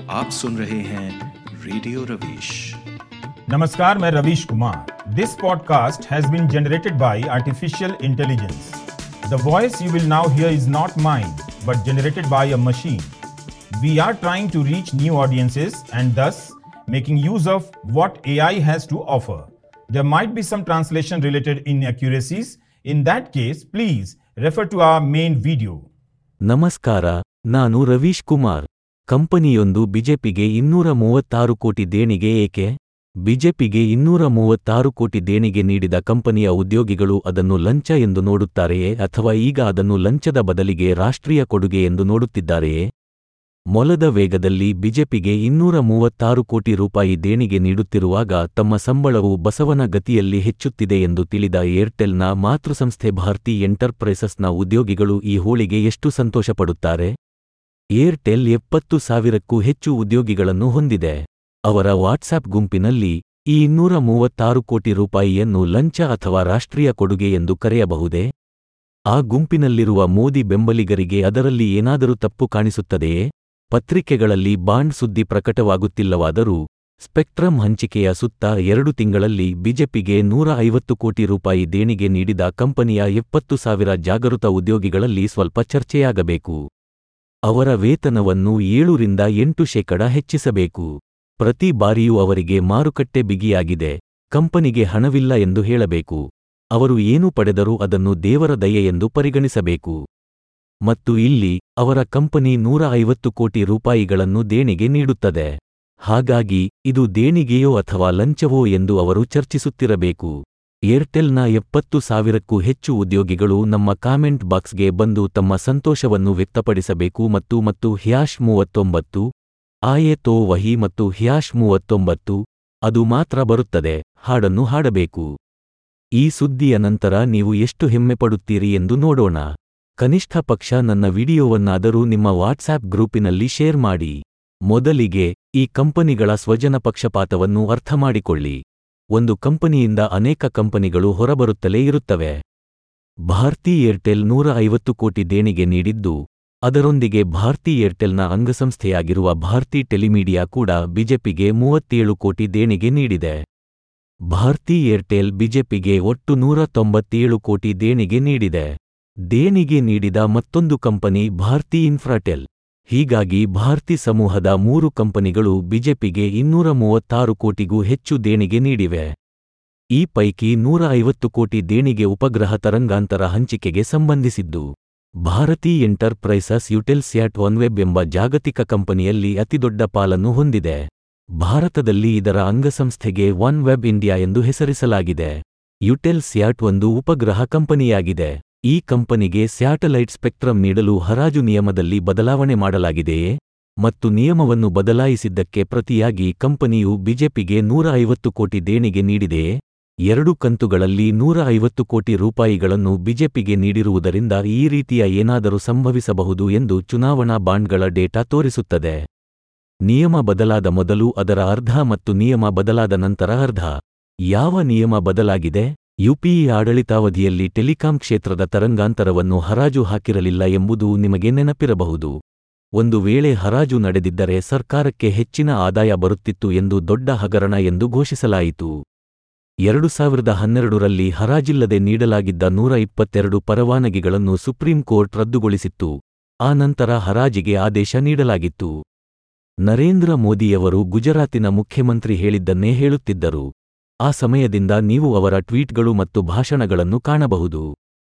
आप सुन रहे हैं रेडियो रवीश नमस्कार मैं Ravish Kumar this podcast has been generated by artificial intelligence the voice you will now hear is not mine but generated by a machine we are trying to reach new audiences and thus making use of what AI has to offer. There might be some translation related inaccuracies. In that case, please refer to our main video. ನಮಸ್ಕಾರ ನಾನು ರವೀಶ್ ಕುಮಾರ್ ಕಂಪನಿಯೊಂದು ಬಿಜೆಪಿಗೆ ಇನ್ನೂರ ಮೂವತ್ತಾರು ಕೋಟಿ ದೇಣಿಗೆ ಏಕೆ ಬಿಜೆಪಿಗೆ ಇನ್ನೂರ ಮೂವತ್ತಾರು ಕೋಟಿ ದೇಣಿಗೆ ನೀಡಿದ ಕಂಪನಿಯ ಉದ್ಯೋಗಿಗಳು ಅದನ್ನು ಲಂಚ ಎಂದು ನೋಡುತ್ತಾರೆಯೇ ಅಥವಾ ಈಗ ಅದನ್ನು ಲಂಚದ ಬದಲಿಗೆ ರಾಷ್ಟ್ರೀಯ ಕೊಡುಗೆ ಎಂದು ನೋಡುತ್ತಿದ್ದಾರೆಯೇ ಮೊಲದ ವೇಗದಲ್ಲಿ ಬಿಜೆಪಿಗೆ ಇನ್ನೂರ ಮೂವತ್ತಾರು ಕೋಟಿ ರೂಪಾಯಿ ದೇಣಿಗೆ ನೀಡುತ್ತಿರುವಾಗ ತಮ್ಮ ಸಂಬಳವು ಬಸವನ ಗತಿಯಲ್ಲಿ ಹೆಚ್ಚುತ್ತಿದೆ ಎಂದು ತಿಳಿದ ಏರ್ಟೆಲ್ನ ಮಾತೃಸಂಸ್ಥೆ ಭಾರತಿ ಎಂಟರ್ಪ್ರೈಸಸ್ನ ಉದ್ಯೋಗಿಗಳು ಈ ಹೋಳಿಗೆ ಎಷ್ಟು ಸಂತೋಷಪಡುತ್ತಾರೆ ಏರ್ಟೆಲ್ ಎಪ್ಪತ್ತು ಸಾವಿರಕ್ಕೂ ಹೆಚ್ಚು ಉದ್ಯೋಗಿಗಳನ್ನು ಹೊಂದಿದೆ ಅವರ ವಾಟ್ಸ್ಆಪ್ ಗುಂಪಿನಲ್ಲಿ ಈ ಇನ್ನೂರ ಮೂವತ್ತಾರು ಕೋಟಿ ರೂಪಾಯಿಯನ್ನು ಲಂಚ ಅಥವಾ ರಾಷ್ಟ್ರೀಯ ಕೊಡುಗೆ ಎಂದು ಕರೆಯಬಹುದೇ ಆ ಗುಂಪಿನಲ್ಲಿರುವ ಮೋದಿ ಬೆಂಬಲಿಗರಿಗೆ ಅದರಲ್ಲಿ ಏನಾದರೂ ತಪ್ಪು ಕಾಣಿಸುತ್ತದೆಯೇ ಪತ್ರಿಕೆಗಳಲ್ಲಿ ಬಾಂಡ್ ಸುದ್ದಿ ಪ್ರಕಟವಾಗುತ್ತಿಲ್ಲವಾದರೂ ಸ್ಪೆಕ್ಟ್ರಮ್ ಹಂಚಿಕೆಯ ಸುತ್ತ ಎರಡು ತಿಂಗಳಲ್ಲಿ ಬಿಜೆಪಿಗೆ ನೂರ ಐವತ್ತು ಕೋಟಿ ರೂಪಾಯಿ ದೇಣಿಗೆ ನೀಡಿದ ಕಂಪನಿಯ ಎಪ್ಪತ್ತು ಸಾವಿರ ಜಾಗೃತ ಉದ್ಯೋಗಿಗಳಲ್ಲಿ ಸ್ವಲ್ಪ ಚರ್ಚೆಯಾಗಬೇಕು ಅವರ ವೇತನವನ್ನು ಏಳರಿಂದ ಎಂಟು ಶೇಕಡ ಹೆಚ್ಚಿಸಬೇಕು ಪ್ರತಿ ಬಾರಿಯೂ ಅವರಿಗೆ ಮಾರುಕಟ್ಟೆ ಬಿಗಿಯಾಗಿದೆ ಕಂಪನಿಗೆ ಹಣವಿಲ್ಲ ಎಂದು ಹೇಳಬೇಕು ಅವರು ಏನು ಪಡೆದರೂ ಅದನ್ನು ದೇವರ ದಯೆ ಎಂದು ಪರಿಗಣಿಸಬೇಕು ಮತ್ತು ಇಲ್ಲಿ ಅವರ ಕಂಪನಿ ನೂರ ಐವತ್ತು ಕೋಟಿ ರೂಪಾಯಿಗಳನ್ನು ದೇಣಿಗೆ ನೀಡುತ್ತದೆ ಹಾಗಾಗಿ ಇದು ದೇಣಿಗೆಯೋ ಅಥವಾ ಲಂಚವೋ ಎಂದು ಅವರು ಚರ್ಚಿಸುತ್ತಿರಬೇಕು ಏರ್ಟೆಲ್ನ ಎಪ್ಪತ್ತು ಸಾವಿರಕ್ಕೂ ಹೆಚ್ಚು ಉದ್ಯೋಗಿಗಳು ನಮ್ಮ ಕಾಮೆಂಟ್ ಬಾಕ್ಸ್ಗೆ ಬಂದು ತಮ್ಮ ಸಂತೋಷವನ್ನು ವ್ಯಕ್ತಪಡಿಸಬೇಕು ಮತ್ತು ಮತ್ತು ಹ್ಯಾಶ್ ಮೂವತ್ತೊಂಬತ್ತು ಆಯೆ ತೋ ವಹಿ ಮತ್ತು ಹ್ಯಾಶ್ ಮೂವತ್ತೊಂಬತ್ತು ಅದು ಮಾತ್ರ ಬರುತ್ತದೆ ಹಾಡನ್ನು ಹಾಡಬೇಕು ಈ ಸುದ್ದಿಯ ನಂತರ ನೀವು ಎಷ್ಟು ಹೆಮ್ಮೆಪಡುತ್ತೀರಿ ಎಂದು ನೋಡೋಣ ಕನಿಷ್ಠ ಪಕ್ಷ ನನ್ನ ವಿಡಿಯೋವನ್ನಾದರೂ ನಿಮ್ಮ ವಾಟ್ಸ್ಆಪ್ ಗ್ರೂಪಿನಲ್ಲಿ ಶೇರ್ ಮಾಡಿ ಮೊದಲಿಗೆ ಈ ಕಂಪನಿಗಳ ಸ್ವಜನ ಪಕ್ಷಪಾತವನ್ನು ಅರ್ಥಮಾಡಿಕೊಳ್ಳಿ ಒಂದು ಕಂಪನಿಯಿಂದ ಅನೇಕ ಕಂಪನಿಗಳು ಹೊರಬರುತ್ತಲೇ ಇರುತ್ತವೆ ಭಾರತಿ ಏರ್ಟೆಲ್ ನೂರ ಐವತ್ತು ಕೋಟಿ ದೇಣಿಗೆ ನೀಡಿದ್ದು ಅದರೊಂದಿಗೆ ಭಾರತಿ ಏರ್ಟೆಲ್ನ ಅಂಗಸಂಸ್ಥೆಯಾಗಿರುವ ಭಾರತಿ ಟೆಲಿಮೀಡಿಯಾ ಕೂಡ ಬಿಜೆಪಿಗೆ ಮೂವತ್ತೇಳು ಕೋಟಿ ದೇಣಿಗೆ ನೀಡಿದೆ ಭಾರತಿ ಏರ್ಟೆಲ್ ಬಿಜೆಪಿಗೆ ಒಟ್ಟು ನೂರ ತೊಂಬತ್ತೇಳು ಕೋಟಿ ದೇಣಿಗೆ ನೀಡಿದೆ ದೇಣಿಗೆ ನೀಡಿದ ಮತ್ತೊಂದು ಕಂಪನಿ ಭಾರತಿ ಇನ್ಫ್ರಾಟೆಲ್ ಹೀಗಾಗಿ ಭಾರತಿ ಸಮೂಹದ ಮೂರು ಕಂಪನಿಗಳು ಬಿಜೆಪಿಗೆ ಇನ್ನೂರ ಮೂವತ್ತಾರು ಕೋಟಿಗೂ ಹೆಚ್ಚು ದೇಣಿಗೆ ನೀಡಿವೆ ಈ ಪೈಕಿ ನೂರ ಐವತ್ತು ಕೋಟಿ ದೇಣಿಗೆ ಉಪಗ್ರಹ ತರಂಗಾಂತರ ಹಂಚಿಕೆಗೆ ಸಂಬಂಧಿಸಿದ್ದು ಭಾರತಿ ಎಂಟರ್ಪ್ರೈಸಸ್ ಯುಟೆಲ್ಸ್ಯಾಟ್ ಒನ್ವೆಬ್ ಎಂಬ ಜಾಗತಿಕ ಕಂಪನಿಯಲ್ಲಿ ಅತಿದೊಡ್ಡ ಪಾಲನ್ನು ಹೊಂದಿದೆ ಭಾರತದಲ್ಲಿ ಇದರ ಅಂಗಸಂಸ್ಥೆಗೆ ಒನ್ ವೆಬ್ ಇಂಡಿಯಾ ಎಂದು ಹೆಸರಿಸಲಾಗಿದೆ ಯುಟೆಲ್ ಸ್ಯಾಟ್ ಒಂದು ಉಪಗ್ರಹ ಕಂಪನಿಯಾಗಿದೆ ಈ ಕಂಪನಿಗೆ ಸ್ಯಾಟಲೈಟ್ ಸ್ಪೆಕ್ಟ್ರಮ್ ನೀಡಲು ಹರಾಜು ನಿಯಮದಲ್ಲಿ ಬದಲಾವಣೆ ಮಾಡಲಾಗಿದೆಯೇ ಮತ್ತು ನಿಯಮವನ್ನು ಬದಲಾಯಿಸಿದ್ದಕ್ಕೆ ಪ್ರತಿಯಾಗಿ ಕಂಪನಿಯು ಬಿಜೆಪಿಗೆ ನೂರ ಐವತ್ತು ಕೋಟಿ ದೇಣಿಗೆ ನೀಡಿದೆಯೇ ಎರಡು ಕಂತುಗಳಲ್ಲಿ ನೂರ ಐವತ್ತು ಕೋಟಿ ರೂಪಾಯಿಗಳನ್ನು ಬಿಜೆಪಿಗೆ ನೀಡಿರುವುದರಿಂದ ಈ ರೀತಿಯ ಏನಾದರೂ ಸಂಭವಿಸಬಹುದು ಎಂದು ಚುನಾವಣಾ ಬಾಂಡ್ಗಳ ಡೇಟಾ ತೋರಿಸುತ್ತದೆ ನಿಯಮ ಬದಲಾದ ಮೊದಲು ಅದರ ಅರ್ಧ ಮತ್ತು ನಿಯಮ ಬದಲಾದ ನಂತರ ಅರ್ಧ ಯಾವ ನಿಯಮ ಬದಲಾಗಿದೆ ಯುಪಿಇ ಆಡಳಿತಾವಧಿಯಲ್ಲಿ ಟೆಲಿಕಾಂ ಕ್ಷೇತ್ರದ ತರಂಗಾಂತರವನ್ನು ಹರಾಜು ಹಾಕಿರಲಿಲ್ಲ ಎಂಬುದು ನಿಮಗೆ ನೆನಪಿರಬಹುದು ಒಂದು ವೇಳೆ ಹರಾಜು ನಡೆದಿದ್ದರೆ ಸರ್ಕಾರಕ್ಕೆ ಹೆಚ್ಚಿನ ಆದಾಯ ಬರುತ್ತಿತ್ತು ಎಂದು ದೊಡ್ಡ ಹಗರಣ ಎಂದು ಘೋಷಿಸಲಾಯಿತು ಎರಡು ಸಾವಿರದ ಹನ್ನೆರಡರಲ್ಲಿ ಹರಾಜಿಲ್ಲದೆ ನೀಡಲಾಗಿದ್ದ ನೂರ ಇಪ್ಪತ್ತೆರಡು ಪರವಾನಗಿಗಳನ್ನು ಸುಪ್ರೀಂ ಕೋರ್ಟ್ ರದ್ದುಗೊಳಿಸಿತ್ತು ಆ ನಂತರ ಹರಾಜಿಗೆ ಆದೇಶ ನೀಡಲಾಗಿತ್ತು ನರೇಂದ್ರ ಮೋದಿಯವರು ಗುಜರಾತಿನ ಮುಖ್ಯಮಂತ್ರಿ ಹೇಳಿದ್ದನ್ನೇ ಹೇಳುತ್ತಿದ್ದರು ಆ ಸಮಯದಿಂದ ನೀವು ಅವರ ಟ್ವೀಟ್ಗಳು ಮತ್ತು ಭಾಷಣಗಳನ್ನು ಕಾಣಬಹುದು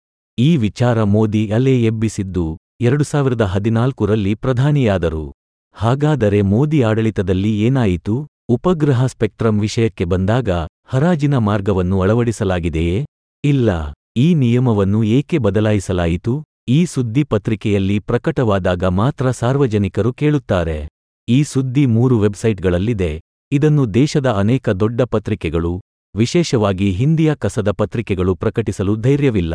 ಈ ವಿಚಾರ ಮೋದಿ ಅಲೆ ಎಬ್ಬಿಸಿದ್ದು ಎರಡು ಸಾವಿರದ ಹದಿನಾಲ್ಕರಲ್ಲಿ ಪ್ರಧಾನಿಯಾದರು ಹಾಗಾದರೆ ಮೋದಿ ಆಡಳಿತದಲ್ಲಿ ಏನಾಯಿತು ಉಪಗ್ರಹ ಸ್ಪೆಕ್ಟ್ರಮ್ ವಿಷಯಕ್ಕೆ ಬಂದಾಗ ಹರಾಜಿನ ಮಾರ್ಗವನ್ನು ಅಳವಡಿಸಲಾಗಿದೆಯೇ ಇಲ್ಲ ಈ ನಿಯಮವನ್ನು ಏಕೆ ಬದಲಾಯಿಸಲಾಯಿತು ಈ ಸುದ್ದಿ ಪತ್ರಿಕೆಯಲ್ಲಿ ಪ್ರಕಟವಾದಾಗ ಮಾತ್ರ ಸಾರ್ವಜನಿಕರು ಕೇಳುತ್ತಾರೆ ಈ ಸುದ್ದಿ ಮೂರು ವೆಬ್ಸೈಟ್ಗಳಲ್ಲಿದೆ ಇದನ್ನು ದೇಶದ ಅನೇಕ ದೊಡ್ಡ ಪತ್ರಿಕೆಗಳು ವಿಶೇಷವಾಗಿ ಹಿಂದಿಯ ಕಸದ ಪತ್ರಿಕೆಗಳು ಪ್ರಕಟಿಸಲು ಧೈರ್ಯವಿಲ್ಲ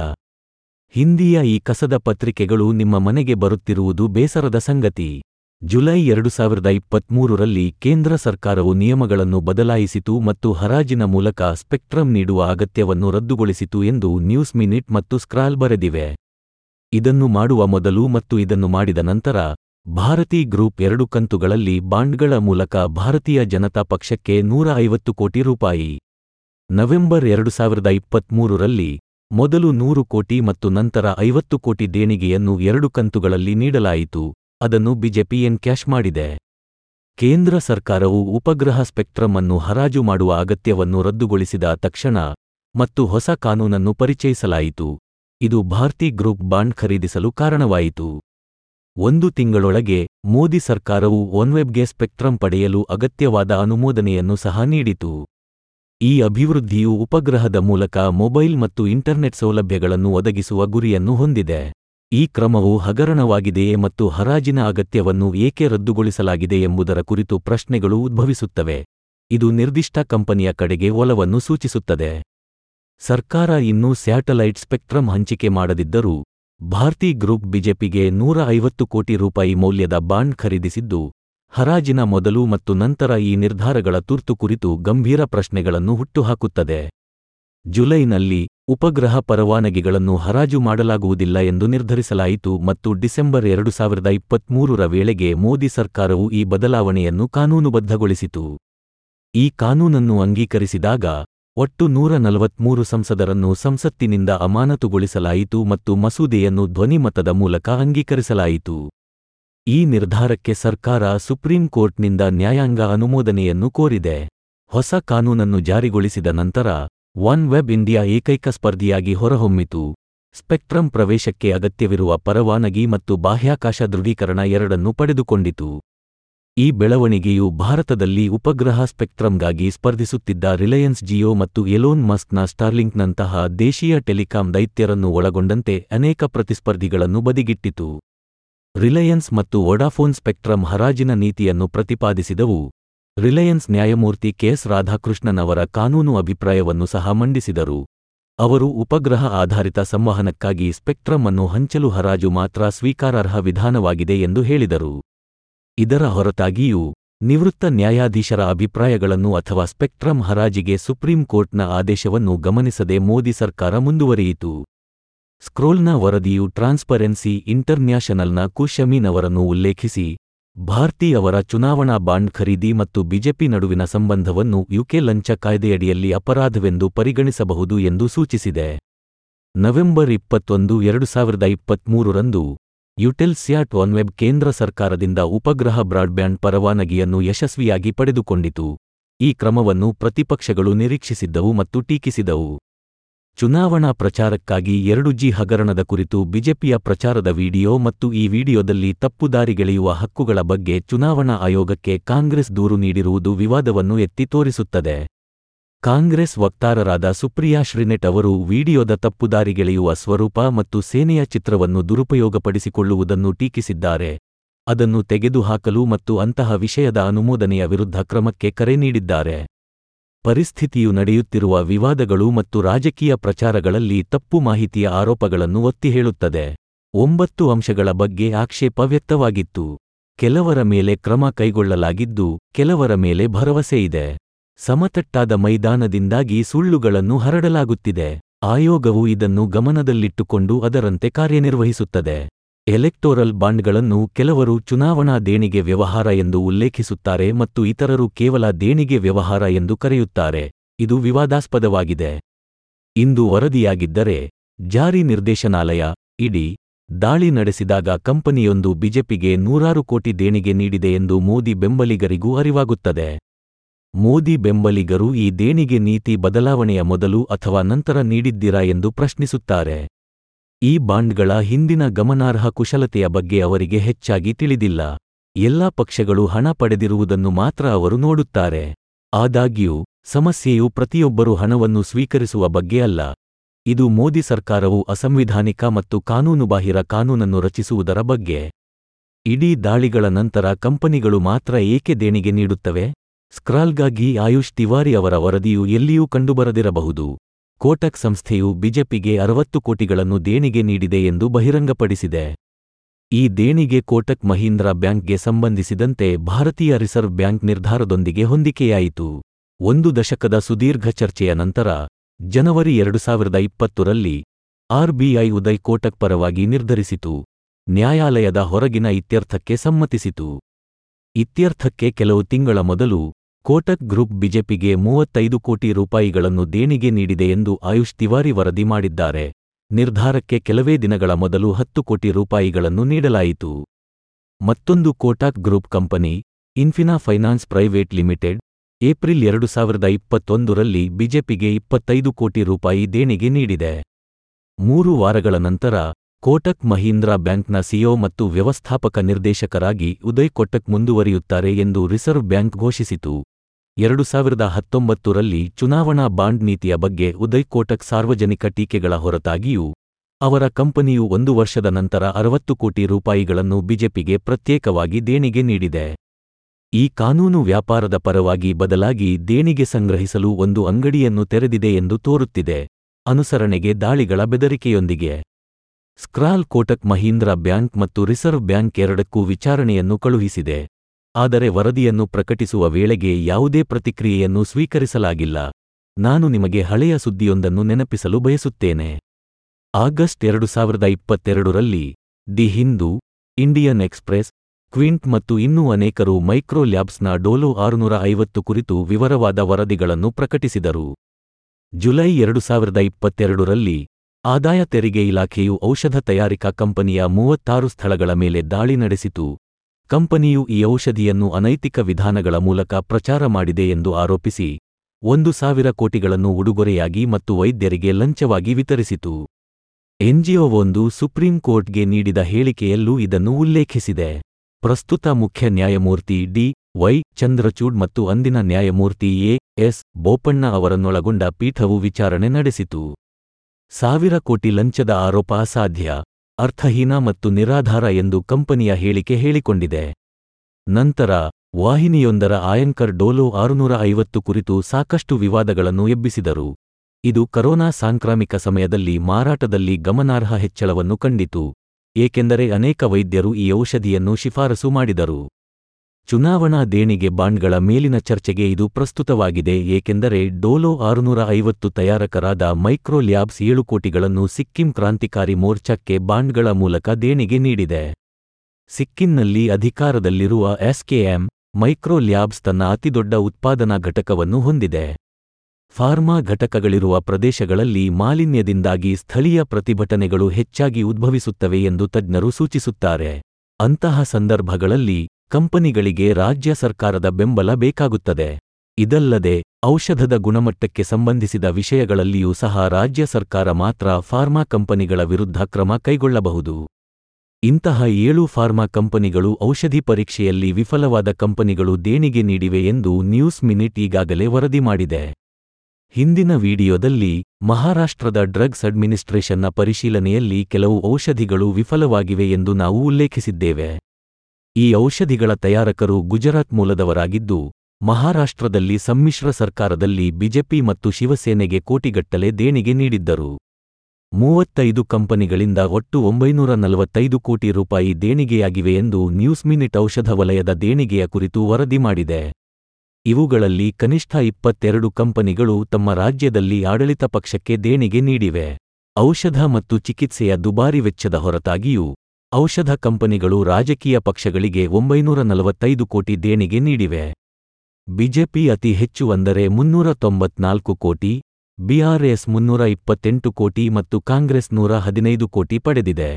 ಹಿಂದಿಯ ಈ ಕಸದ ಪತ್ರಿಕೆಗಳು ನಿಮ್ಮ ಮನೆಗೆ ಬರುತ್ತಿರುವುದು ಬೇಸರದ ಸಂಗತಿ ಜುಲೈ ಎರಡು ಸಾವಿರದ ಇಪ್ಪತ್ಮೂರರಲ್ಲಿ ಕೇಂದ್ರ ಸರ್ಕಾರವು ನಿಯಮಗಳನ್ನು ಬದಲಾಯಿಸಿತು ಮತ್ತು ಹರಾಜಿನ ಮೂಲಕ ಸ್ಪೆಕ್ಟ್ರಮ್ ನೀಡುವ ಅಗತ್ಯವನ್ನು ರದ್ದುಗೊಳಿಸಿತು ಎಂದು ನ್ಯೂಸ್ ಮಿನಿಟ್ ಮತ್ತು ಸ್ಕ್ರಾಲ್ ಬರೆದಿವೆ ಇದನ್ನು ಮಾಡುವ ಮೊದಲು ಮತ್ತು ಇದನ್ನು ಮಾಡಿದ ನಂತರ ಭಾರತಿ ಗ್ರೂಪ್ ಎರಡು ಕಂತುಗಳಲ್ಲಿ ಬಾಂಡ್ಗಳ ಮೂಲಕ ಭಾರತೀಯ ಜನತಾ ಪಕ್ಷಕ್ಕೆ ನೂರ ಐವತ್ತು ಕೋಟಿ ರೂಪಾಯಿ ನವೆಂಬರ್ ಎರಡು ಸಾವಿರದ ಇಪ್ಪತ್ಮೂರರಲ್ಲಿ ಮೊದಲು ನೂರು ಕೋಟಿ ಮತ್ತು ನಂತರ ಐವತ್ತು ಕೋಟಿ ದೇಣಿಗೆಯನ್ನು ಎರಡು ಕಂತುಗಳಲ್ಲಿ ನೀಡಲಾಯಿತು ಅದನ್ನು ಬಿಜೆಪಿ ಎನ್ಕ್ಯಾಶ್ ಮಾಡಿದೆ ಕೇಂದ್ರ ಸರ್ಕಾರವು ಉಪಗ್ರಹ ಸ್ಪೆಕ್ಟ್ರಮ್ ಅನ್ನು ಹರಾಜು ಮಾಡುವ ಅಗತ್ಯವನ್ನು ರದ್ದುಗೊಳಿಸಿದ ತಕ್ಷಣ ಮತ್ತು ಹೊಸ ಕಾನೂನನ್ನು ಪರಿಚಯಿಸಲಾಯಿತು ಇದು ಭಾರತಿ ಗ್ರೂಪ್ ಬಾಂಡ್ ಖರೀದಿಸಲು ಕಾರಣವಾಯಿತು ಒಂದು ತಿಂಗಳೊಳಗೆ ಮೋದಿ ಸರ್ಕಾರವು ಒನ್ವೆಬ್ಗೆ ಸ್ಪೆಕ್ಟ್ರಮ್ ಪಡೆಯಲು ಅಗತ್ಯವಾದ ಅನುಮೋದನೆಯನ್ನು ಸಹ ನೀಡಿತು ಈ ಅಭಿವೃದ್ಧಿಯು ಉಪಗ್ರಹದ ಮೂಲಕ ಮೊಬೈಲ್ ಮತ್ತು ಇಂಟರ್ನೆಟ್ ಸೌಲಭ್ಯಗಳನ್ನು ಒದಗಿಸುವ ಗುರಿಯನ್ನು ಹೊಂದಿದೆ ಈ ಕ್ರಮವು ಹಗರಣವಾಗಿದೆಯೇ ಮತ್ತು ಹರಾಜಿನ ಅಗತ್ಯವನ್ನು ಏಕೆ ರದ್ದುಗೊಳಿಸಲಾಗಿದೆ ಎಂಬುದರ ಕುರಿತು ಪ್ರಶ್ನೆಗಳು ಉದ್ಭವಿಸುತ್ತವೆ ಇದು ನಿರ್ದಿಷ್ಟ ಕಂಪನಿಯ ಕಡೆಗೆ ಒಲವನ್ನು ಸೂಚಿಸುತ್ತದೆ ಸರ್ಕಾರ ಇನ್ನೂ ಸ್ಯಾಟಲೈಟ್ ಸ್ಪೆಕ್ಟ್ರಮ್ ಹಂಚಿಕೆ ಮಾಡದಿದ್ದರೂ ಭಾರತಿ ಗ್ರೂಪ್ ಬಿಜೆಪಿಗೆ ನೂರ ಐವತ್ತು ಕೋಟಿ ರೂಪಾಯಿ ಮೌಲ್ಯದ ಬಾಂಡ್ ಖರೀದಿಸಿದ್ದು ಹರಾಜಿನ ಮೊದಲು ಮತ್ತು ನಂತರ ಈ ನಿರ್ಧಾರಗಳ ತುರ್ತು ಕುರಿತು ಗಂಭೀರ ಪ್ರಶ್ನೆಗಳನ್ನು ಹುಟ್ಟುಹಾಕುತ್ತದೆ ಜುಲೈನಲ್ಲಿ ಉಪಗ್ರಹ ಪರವಾನಗಿಗಳನ್ನು ಹರಾಜು ಮಾಡಲಾಗುವುದಿಲ್ಲ ಎಂದು ನಿರ್ಧರಿಸಲಾಯಿತು ಮತ್ತು ಡಿಸೆಂಬರ್ ಎರಡು ಸಾವಿರದ ಇಪ್ಪತ್ಮೂರರ ವೇಳೆಗೆ ಮೋದಿ ಸರ್ಕಾರವು ಈ ಬದಲಾವಣೆಯನ್ನು ಕಾನೂನುಬದ್ಧಗೊಳಿಸಿತು ಈ ಕಾನೂನನ್ನು ಅಂಗೀಕರಿಸಿದಾಗ ಒಟ್ಟು ನೂರ ನಲವತ್ಮೂರು ಸಂಸದರನ್ನು ಸಂಸತ್ತಿನಿಂದ ಅಮಾನತುಗೊಳಿಸಲಾಯಿತು ಮತ್ತು ಮಸೂದೆಯನ್ನು ಧ್ವನಿಮತದ ಮೂಲಕ ಅಂಗೀಕರಿಸಲಾಯಿತು ಈ ನಿರ್ಧಾರಕ್ಕೆ ಸರ್ಕಾರ ಸುಪ್ರೀಂ ಕೋರ್ಟ್ನಿಂದ ನ್ಯಾಯಾಂಗ ಅನುಮೋದನೆಯನ್ನು ಕೋರಿದೆ ಹೊಸ ಕಾನೂನನ್ನು ಜಾರಿಗೊಳಿಸಿದ ನಂತರ ಒನ್ ವೆಬ್ ಇಂಡಿಯಾ ಏಕೈಕ ಸ್ಪರ್ಧಿಯಾಗಿ ಹೊರಹೊಮ್ಮಿತು ಸ್ಪೆಕ್ಟ್ರಮ್ ಪ್ರವೇಶಕ್ಕೆ ಅಗತ್ಯವಿರುವ ಪರವಾನಗಿ ಮತ್ತು ಬಾಹ್ಯಾಕಾಶ ದೃಢೀಕರಣ ಎರಡನ್ನೂ ಪಡೆದುಕೊಂಡಿತು ಈ ಬೆಳವಣಿಗೆಯು ಭಾರತದಲ್ಲಿ ಉಪಗ್ರಹ ಸ್ಪೆಕ್ಟ್ರಮ್ಗಾಗಿ ಸ್ಪರ್ಧಿಸುತ್ತಿದ್ದ ರಿಲಯನ್ಸ್ ಜಿಯೋ ಮತ್ತು ಎಲೋನ್ ಮಸ್ಕ್ನ ಸ್ಟಾರ್ಲಿಂಕ್ನಂತಹ ದೇಶೀಯ ಟೆಲಿಕಾಂ ದೈತ್ಯರನ್ನು ಒಳಗೊಂಡಂತೆ ಅನೇಕ ಪ್ರತಿಸ್ಪರ್ಧಿಗಳನ್ನು ಬದಿಗಿಟ್ಟಿತು ರಿಲಯನ್ಸ್ ಮತ್ತು ವೊಡಾಫೋನ್ ಸ್ಪೆಕ್ಟ್ರಮ್ ಹರಾಜಿನ ನೀತಿಯನ್ನು ಪ್ರತಿಪಾದಿಸಿದವು ರಿಲಯನ್ಸ್ ನ್ಯಾಯಮೂರ್ತಿ ಕೆಎಸ್ ರಾಧಾಕೃಷ್ಣನ್ ಅವರ ಕಾನೂನು ಅಭಿಪ್ರಾಯವನ್ನು ಸಹ ಮಂಡಿಸಿದರು ಅವರು ಉಪಗ್ರಹ ಆಧಾರಿತ ಸಂವಹನಕ್ಕಾಗಿ ಸ್ಪೆಕ್ಟ್ರಮ್ ಅನ್ನು ಹಂಚಲು ಹರಾಜು ಮಾತ್ರ ಸ್ವೀಕಾರಾರ್ಹ ವಿಧಾನವಾಗಿದೆ ಎಂದು ಹೇಳಿದರು ಇದರ ಹೊರತಾಗಿಯೂ ನಿವೃತ್ತ ನ್ಯಾಯಾಧೀಶರ ಅಭಿಪ್ರಾಯಗಳನ್ನು ಅಥವಾ ಸ್ಪೆಕ್ಟ್ರಮ್ ಹರಾಜಿಗೆ ಸುಪ್ರೀಂ ಕೋರ್ಟ್ನ ಆದೇಶವನ್ನು ಗಮನಿಸದೆ ಮೋದಿ ಸರ್ಕಾರ ಮುಂದುವರಿಯಿತು ಸ್ಕ್ರೋಲ್ನ ವರದಿಯು ಟ್ರಾನ್ಸ್ಪರೆನ್ಸಿ ಇಂಟರ್ನ್ಯಾಷನಲ್ನ ಕುಶಮೀನ್ ಅವರನ್ನು ಉಲ್ಲೇಖಿಸಿ ಭಾರ್ತಿ ಅವರ ಚುನಾವಣಾ ಬಾಂಡ್ ಖರೀದಿ ಮತ್ತು ಬಿಜೆಪಿ ನಡುವಿನ ಸಂಬಂಧವನ್ನು ಯುಕೆ ಲಂಚ ಕಾಯ್ದೆಯಡಿಯಲ್ಲಿ ಅಪರಾಧವೆಂದು ಪರಿಗಣಿಸಬಹುದು ಎಂದು ಸೂಚಿಸಿದೆ ನವೆಂಬರ್ ಇಪ್ಪತ್ತೊಂದು ಎರಡು ಸಾವಿರದ ಇಪ್ಪತ್ಮೂರರಂದು ಯುಟೆಲ್ಸ್ಯಾಟ್ ಒನ್ವೆಬ್ ಕೇಂದ್ರ ಸರ್ಕಾರದಿಂದ ಉಪಗ್ರಹ ಬ್ರಾಡ್ಬ್ಯಾಂಡ್ ಪರವಾನಗಿಯನ್ನು ಯಶಸ್ವಿಯಾಗಿ ಪಡೆದುಕೊಂಡಿತು ಈ ಕ್ರಮವನ್ನು ಪ್ರತಿಪಕ್ಷಗಳು ನಿರೀಕ್ಷಿಸಿದ್ದವು ಮತ್ತು ಟೀಕಿಸಿದವು ಚುನಾವಣಾ ಪ್ರಚಾರಕ್ಕಾಗಿ ಎರಡು ಜಿ ಹಗರಣದ ಕುರಿತು ಬಿಜೆಪಿಯ ಪ್ರಚಾರದ ವಿಡಿಯೋ ಮತ್ತು ಈ ವಿಡಿಯೋದಲ್ಲಿ ತಪ್ಪುದಾರಿಗೆಳೆಯುವ ಹಕ್ಕುಗಳ ಬಗ್ಗೆ ಚುನಾವಣಾ ಆಯೋಗಕ್ಕೆ ಕಾಂಗ್ರೆಸ್ ದೂರು ನೀಡಿರುವುದು ವಿವಾದವನ್ನು ಎತ್ತಿ ತೋರಿಸುತ್ತದೆ ಕಾಂಗ್ರೆಸ್ ವಕ್ತಾರರಾದ ಸುಪ್ರಿಯಾ ಶ್ರೀನೆಟ್ ಅವರು ವಿಡಿಯೋದ ತಪ್ಪುದಾರಿಗೆಳೆಯುವ ಸ್ವರೂಪ ಮತ್ತು ಸೇನೆಯ ಚಿತ್ರವನ್ನು ದುರುಪಯೋಗಪಡಿಸಿಕೊಳ್ಳುವುದನ್ನು ಟೀಕಿಸಿದ್ದಾರೆ ಅದನ್ನು ತೆಗೆದುಹಾಕಲು ಮತ್ತು ಅಂತಹ ವಿಷಯದ ಅನುಮೋದನೆಯ ವಿರುದ್ಧ ಕ್ರಮಕ್ಕೆ ಕರೆ ನೀಡಿದ್ದಾರೆ ಪರಿಸ್ಥಿತಿಯು ನಡೆಯುತ್ತಿರುವ ವಿವಾದಗಳು ಮತ್ತು ರಾಜಕೀಯ ಪ್ರಚಾರಗಳಲ್ಲಿ ತಪ್ಪು ಮಾಹಿತಿಯ ಆರೋಪಗಳನ್ನು ಒತ್ತಿ ಹೇಳುತ್ತದೆ ಒಂಬತ್ತು ಅಂಶಗಳ ಬಗ್ಗೆ ಆಕ್ಷೇಪ ವ್ಯಕ್ತವಾಗಿತ್ತು ಕೆಲವರ ಮೇಲೆ ಕ್ರಮ ಕೈಗೊಳ್ಳಲಾಗಿದ್ದು ಕೆಲವರ ಮೇಲೆ ಭರವಸೆಯಿದೆ ಸಮತಟ್ಟಾದ ಮೈದಾನದಿಂದಾಗಿ ಸುಳ್ಳುಗಳನ್ನು ಹರಡಲಾಗುತ್ತಿದೆ ಆಯೋಗವು ಇದನ್ನು ಗಮನದಲ್ಲಿಟ್ಟುಕೊಂಡು ಅದರಂತೆ ಕಾರ್ಯನಿರ್ವಹಿಸುತ್ತದೆ ಎಲೆಕ್ಟೋರಲ್ ಬಾಂಡ್ಗಳನ್ನು ಕೆಲವರು ಚುನಾವಣಾ ದೇಣಿಗೆ ವ್ಯವಹಾರ ಎಂದು ಉಲ್ಲೇಖಿಸುತ್ತಾರೆ ಮತ್ತು ಇತರರು ಕೇವಲ ದೇಣಿಗೆ ವ್ಯವಹಾರ ಎಂದು ಕರೆಯುತ್ತಾರೆ ಇದು ವಿವಾದಾಸ್ಪದವಾಗಿದೆ ಇಂದು ವರದಿಯಾಗಿದ್ದರೆ ಜಾರಿ ನಿರ್ದೇಶನಾಲಯ ಇಡಿ ದಾಳಿ ನಡೆಸಿದಾಗ ಕಂಪನಿಯೊಂದು ಬಿಜೆಪಿಗೆ ನೂರಾರು ಕೋಟಿ ದೇಣಿಗೆ ನೀಡಿದೆ ಎಂದು ಮೋದಿ ಬೆಂಬಲಿಗರಿಗೂ ಅರಿವಾಗುತ್ತದೆ ಮೋದಿ ಬೆಂಬಲಿಗರು ಈ ದೇಣಿಗೆ ನೀತಿ ಬದಲಾವಣೆಯ ಮೊದಲು ಅಥವಾ ನಂತರ ನೀಡಿದ್ದೀರಾ ಎಂದು ಪ್ರಶ್ನಿಸುತ್ತಾರೆ ಈ ಬಾಂಡ್ಗಳ ಹಿಂದಿನ ಗಮನಾರ್ಹ ಕುಶಲತೆಯ ಬಗ್ಗೆ ಅವರಿಗೆ ಹೆಚ್ಚಾಗಿ ತಿಳಿದಿಲ್ಲ ಎಲ್ಲಾ ಪಕ್ಷಗಳು ಹಣ ಪಡೆದಿರುವುದನ್ನು ಮಾತ್ರ ಅವರು ನೋಡುತ್ತಾರೆ ಆದಾಗ್ಯೂ ಸಮಸ್ಯೆಯು ಪ್ರತಿಯೊಬ್ಬರೂ ಹಣವನ್ನು ಸ್ವೀಕರಿಸುವ ಬಗ್ಗೆ ಅಲ್ಲ ಇದು ಮೋದಿ ಸರ್ಕಾರವು ಅಸಂವಿಧಾನಿಕ ಮತ್ತು ಕಾನೂನುಬಾಹಿರ ಕಾನೂನನ್ನು ರಚಿಸುವುದರ ಬಗ್ಗೆ ಇಡೀ ದಾಳಿಗಳ ನಂತರ ಕಂಪನಿಗಳು ಮಾತ್ರ ಏಕೆ ದೇಣಿಗೆ ನೀಡುತ್ತವೆ ಸ್ಕ್ರಾಲ್ಗಾಗಿ ಆಯುಷ್ ತಿವಾರಿ ಅವರ ವರದಿಯು ಎಲ್ಲಿಯೂ ಕಂಡುಬರದಿರಬಹುದು ಕೋಟಕ್ ಸಂಸ್ಥೆಯು ಬಿಜೆಪಿಗೆ ಅರವತ್ತು ಕೋಟಿಗಳನ್ನು ದೇಣಿಗೆ ನೀಡಿದೆ ಎಂದು ಬಹಿರಂಗಪಡಿಸಿದೆ ಈ ದೇಣಿಗೆ ಕೋಟಕ್ ಮಹೀಂದ್ರ ಬ್ಯಾಂಕ್ಗೆ ಸಂಬಂಧಿಸಿದಂತೆ ಭಾರತೀಯ ರಿಸರ್ವ್ ಬ್ಯಾಂಕ್ ನಿರ್ಧಾರದೊಂದಿಗೆ ಹೊಂದಿಕೆಯಾಯಿತು ಒಂದು ದಶಕದ ಸುದೀರ್ಘ ಚರ್ಚೆಯ ನಂತರ ಜನವರಿ ಎರಡು ಸಾವಿರದ ಇಪ್ಪತ್ತರಲ್ಲಿ ಆರ್ಬಿಐ ಉದಯ್ ಕೋಟಕ್ ಪರವಾಗಿ ನಿರ್ಧರಿಸಿತು ನ್ಯಾಯಾಲಯದ ಹೊರಗಿನ ಇತ್ಯರ್ಥಕ್ಕೆ ಸಮ್ಮತಿಸಿತು ಇತ್ಯರ್ಥಕ್ಕೆ ಕೆಲವು ತಿಂಗಳ ಮೊದಲು ಕೋಟಕ್ ಗ್ರೂಪ್ ಬಿಜೆಪಿಗೆ ಮೂವತ್ತೈದು ಕೋಟಿ ರೂಪಾಯಿಗಳನ್ನು ದೇಣಿಗೆ ನೀಡಿದೆ ಎಂದು ಆಯುಷ್ ತಿವಾರಿ ವರದಿ ಮಾಡಿದ್ದಾರೆ ನಿರ್ಧಾರಕ್ಕೆ ಕೆಲವೇ ದಿನಗಳ ಮೊದಲು ಹತ್ತು ಕೋಟಿ ರೂಪಾಯಿಗಳನ್ನು ನೀಡಲಾಯಿತು ಮತ್ತೊಂದು Kotak group company Infina finance private limited April ಎರಡು ಸಾವಿರದ ಇಪ್ಪತ್ತೊಂದರಲ್ಲಿ ಬಿಜೆಪಿಗೆ ಇಪ್ಪತ್ತೈದು ಕೋಟಿ ರೂಪಾಯಿ ದೇಣಿಗೆ ನೀಡಿದೆ ಮೂರು ವಾರಗಳ ನಂತರ ಕೋಟಕ್ ಮಹೀಂದ್ರಾ ಬ್ಯಾಂಕ್ನ ಸಿಒ ಮತ್ತು ವ್ಯವಸ್ಥಾಪಕ ನಿರ್ದೇಶಕರಾಗಿ ಉದಯ್ ಕೊಟಕ್ ಮುಂದುವರಿಯುತ್ತಾರೆ ಎಂದು ರಿಸರ್ವ್ ಬ್ಯಾಂಕ್ ಘೋಷಿಸಿತು ಎರಡು ಸಾವಿರದ ಹತ್ತೊಂಬತ್ತರಲ್ಲಿ ಚುನಾವಣಾ ಬಾಂಡ್ ನೀತಿಯ ಬಗ್ಗೆ ಉದಯ್ ಕೋಟಕ್ ಸಾರ್ವಜನಿಕ ಟೀಕೆಗಳ ಹೊರತಾಗಿಯೂ ಅವರ ಕಂಪನಿಯು ಒಂದು ವರ್ಷದ ನಂತರ ಅರವತ್ತು ಕೋಟಿ ರೂಪಾಯಿಗಳನ್ನು ಬಿಜೆಪಿಗೆ ಪ್ರತ್ಯೇಕವಾಗಿ ದೇಣಿಗೆ ನೀಡಿದೆ ಈ ಕಾನೂನು ವ್ಯಾಪಾರದ ಪರವಾಗಿ ಬದಲಾಗಿ ದೇಣಿಗೆ ಸಂಗ್ರಹಿಸಲು ಒಂದು ಅಂಗಡಿಯನ್ನು ತೆರೆದಿದೆ ಎಂದು ತೋರುತ್ತಿದೆ ಅನುಸರಣೆಗೆ ದಾಳಿಗಳ ಬೆದರಿಕೆಯೊಂದಿಗೆ ಸ್ಕ್ರಾಲ್ ಕೋಟಕ್ ಮಹೀಂದ್ರಾ ಬ್ಯಾಂಕ್ ಮತ್ತು ರಿಸರ್ವ್ ಬ್ಯಾಂಕ್ ಎರಡಕ್ಕೂ ವಿಚಾರಣೆಯನ್ನು ಕಳುಹಿಸಿದೆ ಆದರೆ ವರದಿಯನ್ನು ಪ್ರಕಟಿಸುವ ವೇಳೆಗೆ ಯಾವುದೇ ಪ್ರತಿಕ್ರಿಯೆಯನ್ನು ಸ್ವೀಕರಿಸಲಾಗಿಲ್ಲ ನಾನು ನಿಮಗೆ ಹಳೆಯ ಸುದ್ದಿಯೊಂದನ್ನು ನೆನಪಿಸಲು ಬಯಸುತ್ತೇನೆ ಆಗಸ್ಟ್ ಎರಡು ಸಾವಿರದ ಇಪ್ಪತ್ತೆರಡರಲ್ಲಿ the Hindu Indian Express Quint ಮತ್ತು ಇನ್ನೂ ಅನೇಕರು ಮೈಕ್ರೋ ಲ್ಯಾಬ್ಸ್ನ ಡೋಲೋ ಆರುನೂರ ಐವತ್ತು ಕುರಿತು ವಿವರವಾದ ವರದಿಗಳನ್ನು ಪ್ರಕಟಿಸಿದರು ಜುಲೈ ಎರಡು ಸಾವಿರದ ಇಪ್ಪತ್ತೆರಡರಲ್ಲಿ ಆದಾಯ ತೆರಿಗೆ ಇಲಾಖೆಯು ಔಷಧ ತಯಾರಿಕಾ ಕಂಪನಿಯ ಮೂವತ್ತಾರು ಸ್ಥಳಗಳ ಮೇಲೆ ದಾಳಿ ನಡೆಸಿತು ಕಂಪನಿಯು ಈ ಔಷಧಿಯನ್ನು ಅನೈತಿಕ ವಿಧಾನಗಳ ಮೂಲಕ ಪ್ರಚಾರ ಮಾಡಿದೆ ಎಂದು ಆರೋಪಿಸಿ ಒಂದು ಸಾವಿರ ಕೋಟಿಗಳನ್ನು ಉಡುಗೊರೆಯಾಗಿ ಮತ್ತು ವೈದ್ಯರಿಗೆ ಲಂಚವಾಗಿ ವಿತರಿಸಿತು ಎನ್ಜಿಒವೊಂದು ಸುಪ್ರೀಂ ಕೋರ್ಟ್ಗೆ ನೀಡಿದ ಹೇಳಿಕೆಯಲ್ಲೂ ಇದನ್ನು ಉಲ್ಲೇಖಿಸಿದೆ ಪ್ರಸ್ತುತ ಮುಖ್ಯ ನ್ಯಾಯಮೂರ್ತಿ ಡಿ ವೈ ಚಂದ್ರಚೂಡ್ ಮತ್ತು ಅಂದಿನ ನ್ಯಾಯಮೂರ್ತಿ ಎ ಎಸ್ ಬೋಪಣ್ಣ ಅವರನ್ನೊಳಗೊಂಡ ಪೀಠವು ವಿಚಾರಣೆ ನಡೆಸಿತು ಸಾವಿರ ಕೋಟಿ ಲಂಚದ ಆರೋಪ ಅಸಾಧ್ಯ ಅರ್ಥಹೀನ ಮತ್ತು ನಿರಾಧಾರ ಎಂದು ಕಂಪನಿಯ ಹೇಳಿಕೆ ಹೇಳಿಕೊಂಡಿದೆ ನಂತರ ವಾಹಿನಿಯೊಂದರ ಆಯಂಕರ್ ಡೋಲೋ ಆರುನೂರ ಐವತ್ತು ಕುರಿತು ಸಾಕಷ್ಟು ವಿವಾದಗಳನ್ನು ಎಬ್ಬಿಸಿದರು ಇದು ಕರೋನಾ ಸಾಂಕ್ರಾಮಿಕ ಸಮಯದಲ್ಲಿ ಮಾರಾಟದಲ್ಲಿ ಗಮನಾರ್ಹ ಹೆಚ್ಚಳವನ್ನು ಕಂಡಿತು ಏಕೆಂದರೆ ಅನೇಕ ವೈದ್ಯರು ಈ ಔಷಧಿಯನ್ನು ಶಿಫಾರಸು ಮಾಡಿದರು ಚುನಾವಣಾ ದೇಣಿಗೆ ಬಾಂಡ್ಗಳ ಮೇಲಿನ ಚರ್ಚೆಗೆ ಇದು ಪ್ರಸ್ತುತವಾಗಿದೆ ಏಕೆಂದರೆ ಡೋಲೋ ಆರುನೂರ ಐವತ್ತು ತಯಾರಕರಾದ ಮೈಕ್ರೋ ಲ್ಯಾಬ್ಸ್ ಏಳು ಕೋಟಿಗಳನ್ನು ಸಿಕ್ಕಿಂ ಕ್ರಾಂತಿಕಾರಿ ಮೋರ್ಚಾಕ್ಕೆ ಬಾಂಡ್ಗಳ ಮೂಲಕ ದೇಣಿಗೆ ನೀಡಿದೆ ಸಿಕ್ಕಿಂನಲ್ಲಿ ಅಧಿಕಾರದಲ್ಲಿರುವ ಎಸ್ಕೆಎಂ ಮೈಕ್ರೋ ಲ್ಯಾಬ್ಸ್ ತನ್ನ ಅತಿದೊಡ್ಡ ಉತ್ಪಾದನಾ ಘಟಕವನ್ನು ಹೊಂದಿದೆ ಫಾರ್ಮಾ ಘಟಕಗಳಿರುವ ಪ್ರದೇಶಗಳಲ್ಲಿ ಮಾಲಿನ್ಯದಿಂದಾಗಿ ಸ್ಥಳೀಯ ಪ್ರತಿಭಟನೆಗಳು ಹೆಚ್ಚಾಗಿ ಉದ್ಭವಿಸುತ್ತವೆ ಎಂದು ತಜ್ಞರು ಸೂಚಿಸುತ್ತಾರೆ ಅಂತಹ ಸಂದರ್ಭಗಳಲ್ಲಿ ಕಂಪನಿಗಳಿಗೆ ರಾಜ್ಯ ಸರ್ಕಾರದ ಬೆಂಬಲ ಬೇಕಾಗುತ್ತದೆ ಇದಲ್ಲದೆ ಔಷಧದ ಗುಣಮಟ್ಟಕ್ಕೆ ಸಂಬಂಧಿಸಿದ ವಿಷಯಗಳಲ್ಲಿಯೂ ಸಹ ರಾಜ್ಯ ಸರ್ಕಾರ ಮಾತ್ರ ಫಾರ್ಮಾ ಕಂಪನಿಗಳ ವಿರುದ್ಧ ಕ್ರಮ ಕೈಗೊಳ್ಳಬಹುದು ಇಂತಹ ಏಳು ಫಾರ್ಮಾ ಕಂಪನಿಗಳು ಔಷಧಿ ಪರೀಕ್ಷೆಯಲ್ಲಿ ವಿಫಲವಾದ ಕಂಪನಿಗಳು ದೇಣಿಗೆ ನೀಡಿವೆ ಎಂದು ನ್ಯೂಸ್ ಮಿನಿಟ್ ಈಗಾಗಲೇ ವರದಿ ಮಾಡಿದೆ ಹಿಂದಿನ ವಿಡಿಯೋದಲ್ಲಿ ಮಹಾರಾಷ್ಟ್ರದ ಡ್ರಗ್ಸ್ ಅಡ್ಮಿನಿಸ್ಟ್ರೇಷನ್ನ ಪರಿಶೀಲನೆಯಲ್ಲಿ ಕೆಲವು ಔಷಧಿಗಳು ವಿಫಲವಾಗಿವೆ ಎಂದು ನಾವು ಉಲ್ಲೇಖಿಸಿದ್ದೇವೆ ಈ ಔಷಧಿಗಳ ತಯಾರಕರು ಗುಜರಾತ್ ಮೂಲದವರಾಗಿದ್ದು ಮಹಾರಾಷ್ಟ್ರದಲ್ಲಿ ಸಮ್ಮಿಶ್ರ ಸರ್ಕಾರದಲ್ಲಿ ಬಿಜೆಪಿ ಮತ್ತು ಶಿವಸೇನೆಗೆ ಕೋಟಿಗಟ್ಟಲೆ ದೇಣಿಗೆ ನೀಡಿದ್ದರು ಮೂವತ್ತೈದು ಕಂಪನಿಗಳಿಂದ ಒಟ್ಟು ಒಂಬೈನೂರ ನಲವತ್ತೈದು ಕೋಟಿ ರೂಪಾಯಿ ದೇಣಿಗೆಯಾಗಿವೆ ಎಂದು ನ್ಯೂಸ್ ಮಿನಿಟ್ ಔಷಧ ವಲಯದ ದೇಣಿಗೆಯ ಕುರಿತು ವರದಿ ಮಾಡಿದೆ ಇವುಗಳಲ್ಲಿ ಕನಿಷ್ಠ ಇಪ್ಪತ್ತೆರಡು ಕಂಪನಿಗಳು ತಮ್ಮ ರಾಜ್ಯದಲ್ಲಿ ಆಡಳಿತ ಪಕ್ಷಕ್ಕೆ ದೇಣಿಗೆ ನೀಡಿವೆ ಔಷಧ ಮತ್ತು ಚಿಕಿತ್ಸೆಯ ದುಬಾರಿ ವೆಚ್ಚದ ಹೊರತಾಗಿಯೂ ಔಷಧ ಕಂಪನಿಗಳು ರಾಜಕೀಯ ಪಕ್ಷಗಳಿಗೆ ಒಂಬೈನೂರ ನಲವತ್ತೈದು ಕೋಟಿ ದೇಣಿಗೆ ನೀಡಿವೆ ಬಿಜೆಪಿ ಅತಿ ಹೆಚ್ಚು ಅಂದರೆ ಮುನ್ನೂರ ತೊಂಬತ್ನಾಲ್ಕು ಕೋಟಿ ಬಿಆರ್ಎಸ್ ಮುನ್ನೂರ ಇಪ್ಪತ್ತೆಂಟು ಕೋಟಿ ಮತ್ತು ಕಾಂಗ್ರೆಸ್ ನೂರ ಹದಿನೈದು ಕೋಟಿ ಪಡೆದಿದೆ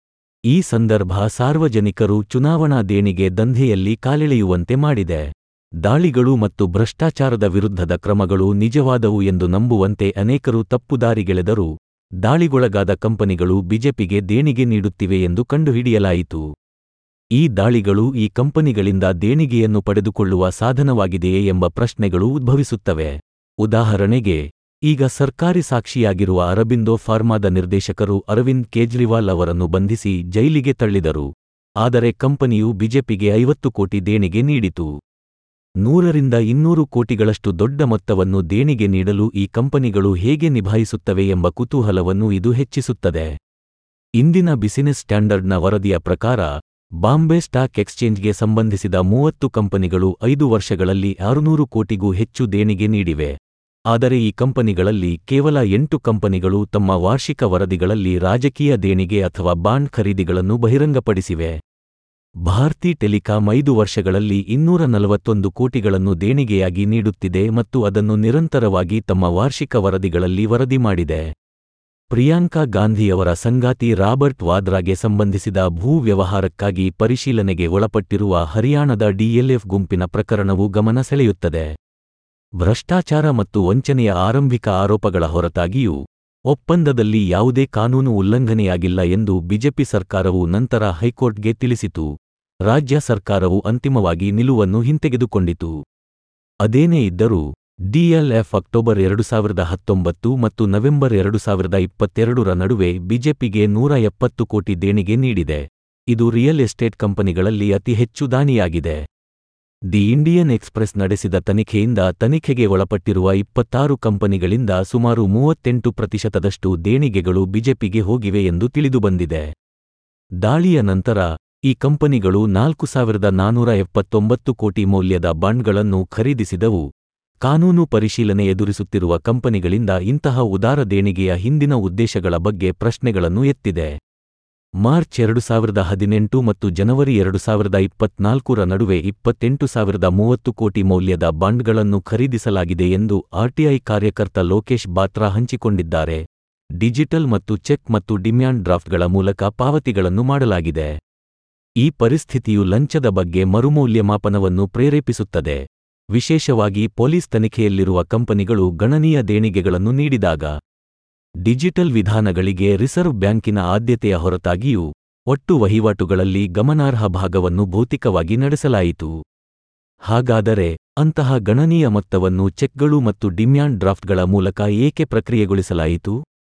ಈ ಸಂದರ್ಭ ಸಾರ್ವಜನಿಕರು ಚುನಾವಣಾ ದೇಣಿಗೆ ದಂಧೆಯಲ್ಲಿ ಕಾಲೆಳೆಯುವಂತೆ ಮಾಡಿದೆ ದಾಳಿಗಳು ಮತ್ತು ಭ್ರಷ್ಟಾಚಾರದ ವಿರುದ್ಧದ ಕ್ರಮಗಳು ನಿಜವಾದವು ಎಂದು ನಂಬುವಂತೆ ಅನೇಕರು ತಪ್ಪುದಾರಿಗೆಳೆದರೂ ದಾಳಿಗೊಳಗಾದ ಕಂಪನಿಗಳು ಬಿಜೆಪಿಗೆ ದೇಣಿಗೆ ನೀಡುತ್ತಿವೆ ಎಂದು ಕಂಡುಹಿಡಿಯಲಾಯಿತು ಈ ದಾಳಿಗಳು ಈ ಕಂಪನಿಗಳಿಂದ ದೇಣಿಗೆಯನ್ನು ಪಡೆದುಕೊಳ್ಳುವ ಸಾಧನವಾಗಿದೆಯೇ ಎಂಬ ಪ್ರಶ್ನೆಗಳು ಉದ್ಭವಿಸುತ್ತವೆ ಉದಾಹರಣೆಗೆ ಈಗ ಸರ್ಕಾರಿ ಸಾಕ್ಷಿಯಾಗಿರುವ ಅರಬಿಂದೋ ಫಾರ್ಮಾದ ನಿರ್ದೇಶಕರು ಅರವಿಂದ್ ಕೇಜ್ರಿವಾಲ್ ಅವರನ್ನು ಬಂಧಿಸಿ ಜೈಲಿಗೆ ತಳ್ಳಿದರು ಆದರೆ ಕಂಪನಿಯು ಬಿಜೆಪಿಗೆ ಐವತ್ತು ಕೋಟಿ ದೇಣಿಗೆ ನೀಡಿತು ನೂರರಿಂದ ಇನ್ನೂರು ಕೋಟಿಗಳಷ್ಟು ದೊಡ್ಡ ಮೊತ್ತವನ್ನು ದೇಣಿಗೆ ನೀಡಲು ಈ ಕಂಪನಿಗಳು ಹೇಗೆ ನಿಭಾಯಿಸುತ್ತವೆ ಎಂಬ ಕುತೂಹಲವನ್ನು ಇದು ಹೆಚ್ಚಿಸುತ್ತದೆ ಇಂದಿನ ಬಿಸಿನೆಸ್ ಸ್ಟ್ಯಾಂಡರ್ಡ್ನ ವರದಿಯ ಪ್ರಕಾರ ಬಾಂಬೆ ಸ್ಟಾಕ್ ಎಕ್ಸ್ಚೇಂಜ್ಗೆ ಸಂಬಂಧಿಸಿದ ಮೂವತ್ತು ಕಂಪನಿಗಳು ಐದು ವರ್ಷಗಳಲ್ಲಿ ಆರುನೂರು ಕೋಟಿಗೂ ಹೆಚ್ಚು ದೇಣಿಗೆ ನೀಡಿವೆ ಆದರೆ ಈ ಕಂಪನಿಗಳಲ್ಲಿ ಕೇವಲ ಎಂಟು ಕಂಪನಿಗಳು ತಮ್ಮ ವಾರ್ಷಿಕ ವರದಿಗಳಲ್ಲಿ ರಾಜಕೀಯ ದೇಣಿಗೆ ಅಥವಾ ಬಾಂಡ್ ಖರೀದಿಗಳನ್ನು ಬಹಿರಂಗಪಡಿಸಿವೆ ಭಾರತಿ ಟೆಲಿಕಾಂ ಐದು ವರ್ಷಗಳಲ್ಲಿ ಇನ್ನೂರ ನಲವತ್ತೊಂದು ಕೋಟಿಗಳನ್ನು ದೇಣಿಗೆಯಾಗಿ ನೀಡುತ್ತಿದೆ ಮತ್ತು ಅದನ್ನು ನಿರಂತರವಾಗಿ ತಮ್ಮ ವಾರ್ಷಿಕ ವರದಿಗಳಲ್ಲಿ ವರದಿ ಮಾಡಿದೆ ಪ್ರಿಯಾಂಕಾ ಗಾಂಧಿಯವರ ಸಂಗಾತಿ ರಾಬರ್ಟ್ ವಾದ್ರಾಗೆ ಸಂಬಂಧಿಸಿದ ಭೂ ವ್ಯವಹಾರಕ್ಕಾಗಿ ಪರಿಶೀಲನೆಗೆ ಒಳಪಟ್ಟಿರುವ ಹರಿಯಾಣದ ಡಿಎಲ್ಎಫ್ ಗುಂಪಿನ ಪ್ರಕರಣವು ಗಮನ ಸೆಳೆಯುತ್ತದೆ ಭ್ರಷ್ಟಾಚಾರ ಮತ್ತು ವಂಚನೆಯ ಆರಂಭಿಕ ಆರೋಪಗಳ ಹೊರತಾಗಿಯೂ ಒಪ್ಪಂದದಲ್ಲಿ ಯಾವುದೇ ಕಾನೂನು ಉಲ್ಲಂಘನೆಯಾಗಿಲ್ಲ ಎಂದು ಬಿಜೆಪಿ ಸರ್ಕಾರವು ನಂತರ ಹೈಕೋರ್ಟ್ಗೆ ತಿಳಿಸಿತು ರಾಜ್ಯ ಸರ್ಕಾರವು ಅಂತಿಮವಾಗಿ ನಿಲುವನ್ನು ಹಿಂತೆಗೆದುಕೊಂಡಿತು ಅದೇನೇ ಇದ್ದರೂ ಡಿಎಲ್ಎಫ್ ಅಕ್ಟೋಬರ್ ಎರಡು ಸಾವಿರದ ಹತ್ತೊಂಬತ್ತು ಮತ್ತು ನವೆಂಬರ್ ಎರಡು ಸಾವಿರದ ಇಪ್ಪತ್ತೆರಡರ ನಡುವೆ ಬಿಜೆಪಿಗೆ ನೂರ ಎಪ್ಪತ್ತು ಕೋಟಿ ದೇಣಿಗೆ ನೀಡಿದೆ ಇದು ರಿಯಲ್ ಎಸ್ಟೇಟ್ ಕಂಪನಿಗಳಲ್ಲಿ ಅತಿ ಹೆಚ್ಚು ದಾನಿಯಾಗಿದೆ ದಿ ಇಂಡಿಯನ್ ಎಕ್ಸ್‌ಪ್ರೆಸ್ ನಡೆಸಿದ ತನಿಖೆಯಿಂದ ತನಿಖೆಗೆ ಒಳಪಟ್ಟಿರುವ ಇಪ್ಪತ್ತಾರು ಕಂಪನಿಗಳಿಂದ ಸುಮಾರು ಮೂವತ್ತೆಂಟು ಪ್ರತಿಶತದಷ್ಟು ದೇಣಿಗೆಗಳು ಬಿಜೆಪಿಗೆ ಹೋಗಿವೆ ಎಂದು ತಿಳಿದುಬಂದಿದೆ ದಾಳಿಯ ನಂತರ ಈ ಕಂಪನಿಗಳು ನಾಲ್ಕು ಸಾವಿರದ ನಾನೂರ ಎಪ್ಪತ್ತೊಂಬತ್ತು ಕೋಟಿ ಮೌಲ್ಯದ ಬಾಂಡ್ಗಳನ್ನು ಖರೀದಿಸಿದವು ಕಾನೂನು ಪರಿಶೀಲನೆ ಎದುರಿಸುತ್ತಿರುವ ಕಂಪನಿಗಳಿಂದ ಇಂತಹ ಉದಾರ ದೇಣಿಗೆಯ ಹಿಂದಿನ ಉದ್ದೇಶಗಳ ಬಗ್ಗೆ ಪ್ರಶ್ನೆಗಳನ್ನು ಎತ್ತಿದೆ ಮಾರ್ಚ್ ಎರಡು ಸಾವಿರದ ಹದಿನೆಂಟು ಮತ್ತು ಜನವರಿ ಎರಡು ಸಾವಿರದ ಇಪ್ಪತ್ನಾಲ್ಕರ ನಡುವೆ ಇಪ್ಪತ್ತೆಂಟು ಸಾವಿರದ ಮೂವತ್ತು ಕೋಟಿ ಮೌಲ್ಯದ ಬಾಂಡ್ಗಳನ್ನು ಖರೀದಿಸಲಾಗಿದೆ ಎಂದು ಆರ್ಟಿಐ ಕಾರ್ಯಕರ್ತ ಲೋಕೇಶ್ ಬಾತ್ರಾ ಹಂಚಿಕೊಂಡಿದ್ದಾರೆ ಡಿಜಿಟಲ್ ಮತ್ತು ಚೆಕ್ ಮತ್ತು ಡಿಮ್ಯಾಂಡ್ ಡ್ರಾಫ್ಟ್ಗಳ ಮೂಲಕ ಪಾವತಿಗಳನ್ನು ಮಾಡಲಾಗಿದೆ ಈ ಪರಿಸ್ಥಿತಿಯು ಲಂಚದ ಬಗ್ಗೆ ಮರುಮೌಲ್ಯಮಾಪನವನ್ನು ಪ್ರೇರೇಪಿಸುತ್ತದೆ ವಿಶೇಷವಾಗಿ ಪೊಲೀಸ್ ತನಿಖೆಯಲ್ಲಿರುವ ಕಂಪನಿಗಳು ಗಣನೀಯ ದೇಣಿಗೆಗಳನ್ನು ನೀಡಿದಾಗ ಡಿಜಿಟಲ್ ವಿಧಾನಗಳಿಗೆ ರಿಸರ್ವ್ ಬ್ಯಾಂಕಿನ ಆದ್ಯತೆಯ ಹೊರತಾಗಿಯೂ ಒಟ್ಟು ವಹಿವಾಟುಗಳಲ್ಲಿ ಗಮನಾರ್ಹ ಭಾಗವನ್ನು ಭೌತಿಕವಾಗಿ ನಡೆಸಲಾಯಿತು ಹಾಗಾದರೆ ಅಂತಹ ಗಣನೀಯ ಮೊತ್ತವನ್ನು ಚೆಕ್ಗಳು ಮತ್ತು ಡಿಮ್ಯಾಂಡ್ ಡ್ರಾಫ್ಟ್ಗಳ ಮೂಲಕ ಏಕೆ ಪ್ರಕ್ರಿಯೆಗೊಳಿಸಲಾಯಿತು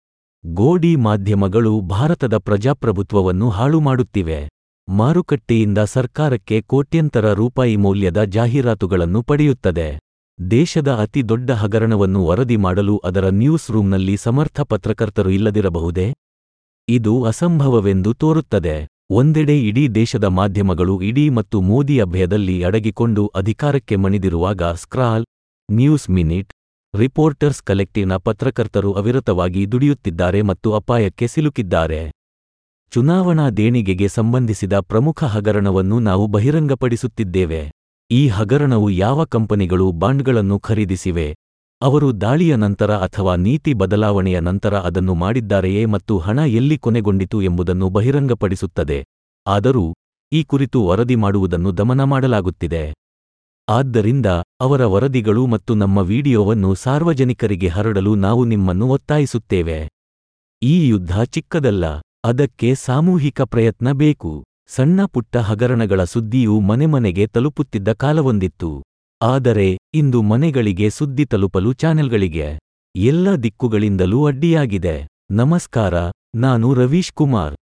ಗೋಡಿ ಮಾಧ್ಯಮಗಳು ಭಾರತದ ಪ್ರಜಾಪ್ರಭುತ್ವವನ್ನು ಹಾಳು ಮಾಡುತ್ತಿವೆ ಮಾರುಕಟ್ಟೆಯಿಂದ ಸರ್ಕಾರಕ್ಕೆ ಕೋಟ್ಯಂತರ ರೂಪಾಯಿ ಮೌಲ್ಯದ ಜಾಹೀರಾತುಗಳನ್ನು ಪಡೆಯುತ್ತದೆ ದೇಶದ ಅತಿ ದೊಡ್ಡ ಹಗರಣವನ್ನು ವರದಿ ಮಾಡಲು ಅದರ ನ್ಯೂಸ್ ರೂಂನಲ್ಲಿ ಸಮರ್ಥ ಪತ್ರಕರ್ತರು ಇಲ್ಲದಿರಬಹುದೇ ಇದು ಅಸಂಭವವೆಂದು ತೋರುತ್ತದೆ ಒಂದೆಡೆ ಇಡೀ ದೇಶದ ಮಾಧ್ಯಮಗಳು ಇಡೀ ಮತ್ತು ಮೋದಿ ಅಭಯದಲ್ಲಿ ಅಡಗಿಕೊಂಡು ಅಧಿಕಾರಕ್ಕೆ ಮಣಿದಿರುವಾಗ ಸ್ಕ್ರಾಲ್ ನ್ಯೂಸ್ ಮಿನಿಟ್ ರಿಪೋರ್ಟರ್ಸ್ ಕಲೆಕ್ಟಿವ್ನ ಪತ್ರಕರ್ತರು ಅವಿರತವಾಗಿ ದುಡಿಯುತ್ತಿದ್ದಾರೆ ಮತ್ತು ಅಪಾಯಕ್ಕೆ ಸಿಲುಕಿದ್ದಾರೆ ಚುನಾವಣಾ ದೇಣಿಗೆಗೆ ಸಂಬಂಧಿಸಿದ ಪ್ರಮುಖ ಹಗರಣವನ್ನು ನಾವು ಬಹಿರಂಗಪಡಿಸುತ್ತಿದ್ದೇವೆ ಈ ಹಗರಣವು ಯಾವ ಕಂಪನಿಗಳು ಬಾಂಡ್ಗಳನ್ನು ಖರೀದಿಸಿವೆ ಅವರು ದಾಳಿಯ ನಂತರ ಅಥವಾ ನೀತಿ ಬದಲಾವಣೆಯ ನಂತರ ಅದನ್ನು ಮಾಡಿದ್ದಾರೆಯೇ ಮತ್ತು ಹಣ ಎಲ್ಲಿ ಕೊನೆಗೊಂಡಿತು ಎಂಬುದನ್ನು ಬಹಿರಂಗಪಡಿಸುತ್ತದೆ ಆದರೂ ಈ ಕುರಿತು ವರದಿ ಮಾಡುವುದನ್ನು ದಮನ ಮಾಡಲಾಗುತ್ತಿದೆ ಆದ್ದರಿಂದ ಅವರ ವರದಿಗಳು ಮತ್ತು ನಮ್ಮ ವಿಡಿಯೋವನ್ನು ಸಾರ್ವಜನಿಕರಿಗೆ ಹರಡಲು ನಾವು ನಿಮ್ಮನ್ನು ಒತ್ತಾಯಿಸುತ್ತೇವೆ ಈ ಯುದ್ಧ ಚಿಕ್ಕದಲ್ಲ ಅದಕ್ಕೆ ಸಾಮೂಹಿಕ ಪ್ರಯತ್ನ ಬೇಕು ಸಣ್ಣ ಪುಟ್ಟ ಹಗರಣಗಳ ಸುದ್ದಿಯು ಮನೆಮನೆಗೆ ತಲುಪುತ್ತಿದ್ದ ಕಾಲವೊಂದಿತ್ತು ಆದರೆ ಇಂದು ಮನೆಗಳಿಗೆ ಸುದ್ದಿ ತಲುಪಲು ಚಾನೆಲ್ಗಳಿಗೆ ಎಲ್ಲ ದಿಕ್ಕುಗಳಿಂದಲೂ ಅಡ್ಡಿಯಾಗಿದೆ ನಮಸ್ಕಾರ ನಾನು ರವೀಶ್ ಕುಮಾರ್